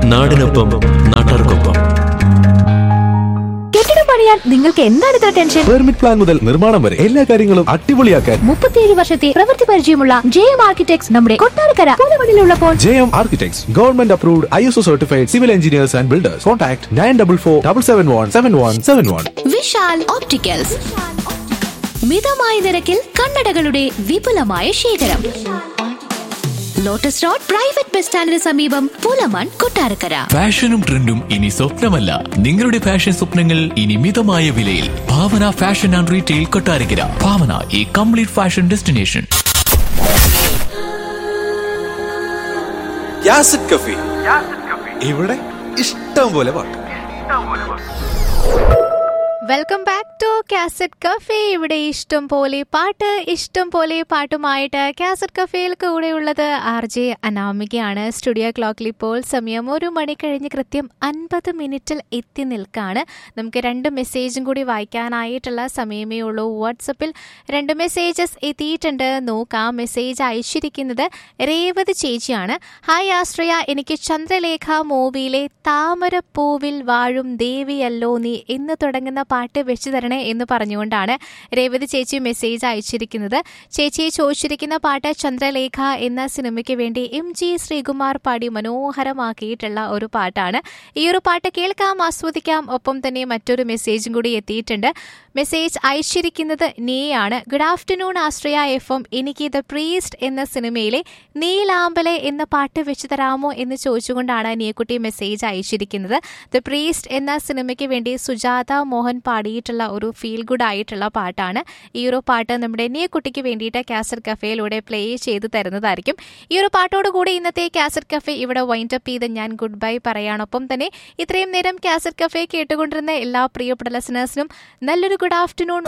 നാടിനൊപ്പം നാട്ടാർക്കൊപ്പം കെട്ടിടം പണിയാൻ നിങ്ങൾക്ക് എന്താണ് ഇത്ര ടെൻഷൻ പെർമിറ്റ് പ്ലാൻ മുതൽ നിർമ്മാണം വരെ എല്ലാ കാര്യങ്ങളും അടിപൊളിയാക്കാൻ മുപ്പത്തിയേഴ് വർഷത്തെ പ്രവൃത്തി പരിചയമുള്ള ജെ എം ആർക്കിടെക്ട്സ് നമ്മുടെ കൊട്ടാരക്കര പൂലമണിലുള്ളപ്പോൾ J M architects government approved I S O certified civil engineers and builders contact nine double four double seven one seven one seven one Vishal opticals മിതമായ നിരക്കിൽ കണ്ണടകളുടെ വിപുലമായ ശേഖരം ലോട്ടസ് റോഡ് പ്രൈവറ്റ് ബസ് സ്റ്റാൻഡിന് സമീപം പൂലമൺ കൊട്ടാരക്കര ഫാഷനും ട്രെൻഡും ഇനി സ്വപ്നമല്ല നിങ്ങളുടെ ഫാഷൻ സ്വപ്നങ്ങൾ ഇനി മിതമായ വിലയിൽ Bhavana fashion and retail Kottarakkara Bhavana ഈ കംപ്ലീറ്റ് ഫാഷൻ ഡെസ്റ്റിനേഷൻ യാസിഡ് കഫി ഇവിടെ ഇഷ്ടം പോലെ പാട്ട് welcome back to cassette cafe ഇവിടെ ഇഷ്ടം പോലെ പാട്ട് ഇഷ്ടം പോലെ പാട്ടുമായിട്ട് കാസറ്റ് കഫേയിൽ കൂടെയുള്ളത് ആർ ജെ അനാമികയാണ് സ്റ്റുഡിയോ ക്ലോക്കിൽ ഇപ്പോൾ സമയം ഒരു മണി കഴിഞ്ഞ് കൃത്യം അൻപത് മിനിറ്റിൽ എത്തി നിൽക്കാണ് നമുക്ക് രണ്ട് മെസ്സേജും കൂടി വായിക്കാനായിട്ടുള്ള സമയമേ ഉള്ളൂ വാട്സപ്പിൽ രണ്ട് മെസ്സേജസ് എത്തിയിട്ടുണ്ട് നോക്കാം മെസ്സേജ് അയച്ചിരിക്കുന്നത് രേവതി ചേച്ചിയാണ് ഹായ് ആശ്രയ എനിക്ക് ചന്ദ്രലേഖ മൂവിയിലെ താമരപ്പൂവിൽ വാഴും ദേവിയല്ലോ നീ എന്ന് തുടങ്ങുന്ന പാട്ട് വെച്ചു തരണേ എന്ന് പറഞ്ഞുകൊണ്ടാണ് രേവതി ചേച്ചി മെസ്സേജ് അയച്ചിരിക്കുന്നത് ചേച്ചിയെ ചോദിച്ചിരിക്കുന്ന പാട്ട് ചന്ദ്രലേഖ എന്ന സിനിമയ്ക്ക് വേണ്ടി എം ജി ശ്രീകുമാർ പാടി മനോഹരമാക്കിയിട്ടുള്ള ഒരു പാട്ടാണ് ഈ ഒരു പാട്ട് കേൾക്കാം ആസ്വദിക്കാം ഒപ്പം തന്നെ മറ്റൊരു മെസ്സേജും കൂടി എത്തിയിട്ടുണ്ട് മെസ്സേജ് അയച്ചിരിക്കുന്നത് നീയാണ് good afternoon Ashraya F M എനിക്ക് ദ പ്രീസ്റ്റ് എന്ന സിനിമയിലെ നീലാമ്പലെ എന്ന പാട്ട് വെച്ച് തരാമോ എന്ന് ചോദിച്ചുകൊണ്ടാണ് നീക്കുട്ടി മെസ്സേജ് അയച്ചിരിക്കുന്നത് ദ പ്രീസ്റ്റ് എന്ന സിനിമയ്ക്ക് വേണ്ടി സുജാത മോഹൻ പാടിയിട്ടുള്ള ഒരു ഫീൽ ഗുഡ് ആയിട്ടുള്ള പാട്ടാണ് ഈ ഒരു പാട്ട് നമ്മുടെ നീക്കുട്ടിക്ക് വേണ്ടിയിട്ട് കാസറ്റ് കഫേയിലൂടെ പ്ലേ ചെയ്ത് തരുന്നതായിരിക്കും ഈ ഒരു പാട്ടോടുകൂടി ഇന്നത്തെ കാസറ്റ് കഫേ ഇവിടെ വൈൻഡ് അപ്പ് ചെയ്ത് ഞാൻ ഗുഡ് ബൈ പറയാനൊപ്പം തന്നെ ഇത്രയും നേരം കാസറ്റ് കഫേ കേട്ടുകൊണ്ടിരുന്ന എല്ലാ പ്രിയപ്പെട്ട ലിസണേഴ്സിനും നല്ലൊരു ഗുഡ് ആഫ്റ്റർനൂൺ